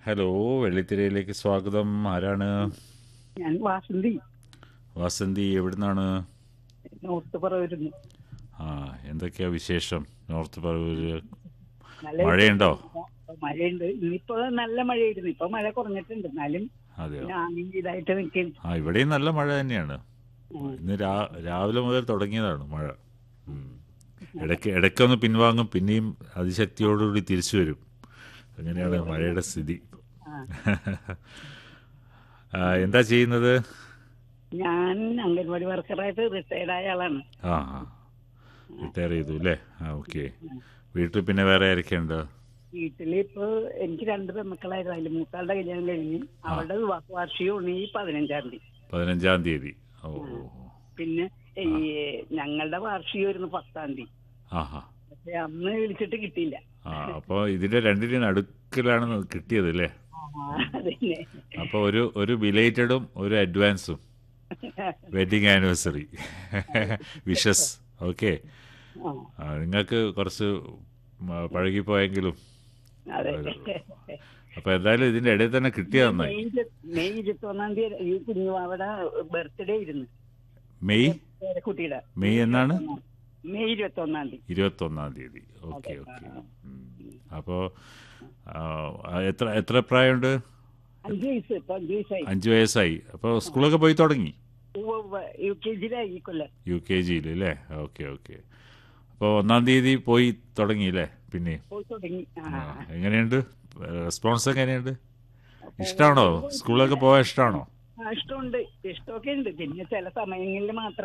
Hello വെള്ളിത്തിരയിലേക്ക് സ്വാഗതം ആരാണ് ഞാൻ വാസന്തി വാസന്തി എവിടുന്നാണ് നോർത്ത് പറവരുന്നു ആ എന്തൊക്കെയാ വിശേഷം നോർത്ത് പറവൂര് നല്ല മഴയുണ്ടോ മഴയുണ്ട് ഇന്നിപ്പോ നല്ല മഴയായിരുന്നു ഇപ്പൊ മഴ കുറഞ്ഞിട്ടുണ്ട് എന്നാലും അതെയോ ഞാൻ ഇതായിട്ട് നിൽക്കും ആ ഇവിടെയും നല്ല മഴ തന്നെയാണ് ഇന്ന് രാ രാവിലെ മുതൽ തുടങ്ങിയതാണ് മഴ ഉം. ഇടയ്ക്ക് ഇടയ്ക്കൊന്ന് പിൻവാങ്ങും പിന്നെയും അതിശക്തിയോടുകൂടി തിരിച്ചു വരും അങ്ങനെയാണ് മഴയുടെ സ്ഥിതി ആ, എന്താ ചെയ്യുന്നത് ഞാൻ അംഗൻവാടി വർക്കറായിട്ട് റിട്ടയർഡ് ആയ ആളാണ് ആ റിട്ടയർ ചെയ്തു അല്ലേ ആ ഓക്കെ വീട്ടിൽ പിന്നെ വേറെ ആരൊക്കെയുണ്ട് വീട്ടില് ഇപ്പൊ എനിക്ക് രണ്ട് പെമ്മക്കളായിരുന്നു അതിൽ മൂത്താളുടെ കല്യാണം കഴിഞ്ഞ് അവളുടെ വിവാഹ വാർഷികമാണ് ഈ പതിനഞ്ചാം തീയതി പതിനഞ്ചാം തീയതി ഓ ഓ, ഓ. പിന്നെ ഈ ഞങ്ങളുടെ വാർഷികമായിരുന്നു പത്താം തീയതി ആഹാ പക്ഷെ അന്ന് വിളിച്ചിട്ട് കിട്ടിയില്ല ആ അപ്പോൾ ഇതിന്റെ രണ്ടിനും നടുക്കിലാണ് കിട്ടിയത് അല്ലേ ആ, അതന്നെ അപ്പോൾ ഒരു ഒരു ബിലേറ്റഡും ഒരു അഡ്വാൻസും വെഡിങ് ആനിവേഴ്സറി വിഷസ് ഓക്കെ ആ, നിങ്ങൾക്ക് കുറച്ച് മ- പഴകിപ്പോയെങ്കിലും അതെ അപ്പോൾ എന്തായാലും ഇതിന്റെ ഇടയിൽ തന്നെ കിട്ടിയ നന്നായി മെയ് ഇരു- മെയ് ഇരുപത്തി ഒന്നാം തീയതി ഈ കുഞ്ഞുവാവിടെ ബർത്ത്ഡേ ഇരുന്നു മെയ് കുട്ടിയുടെ മെയ് എന്നാണ് മെയ് ഇരുപത്തി ഒന്നാം തീയതി ഇരുപത്തൊന്നാം തീയതി ഓക്കെ ഓക്കെ അപ്പോൾ എത്ര എത്ര പ്രായമുണ്ട് അഞ്ചു വയസ്സ് ഇപ്പൊ അഞ്ചു വയസ്സായി അഞ്ച് വയസ്സായി അപ്പോൾ സ്കൂളൊക്കെ പോയി തുടങ്ങി യു കെ ജിയിലായി ഈ കൊല്ലം യു കെ ജിയിൽ അല്ലേ ഓക്കെ ഓക്കെ അപ്പോൾ ഒന്നാം തീയതി പോയി തുടങ്ങി അല്ലേ പിന്നെ പോയി തുടങ്ങി ആ. ആ, എങ്ങനെയുണ്ട് റെസ്പോൺസ് എങ്ങനെയുണ്ട് ഇഷ്ടമാണോ സ്കൂളൊക്കെ പോകാൻ ഇഷ്ടമാണോ ആ, ഇഷ്ടമുണ്ട് ഇഷ്ടമൊക്കെ ഉണ്ട് പിന്നെ ചില സമയങ്ങളിൽ മാത്രം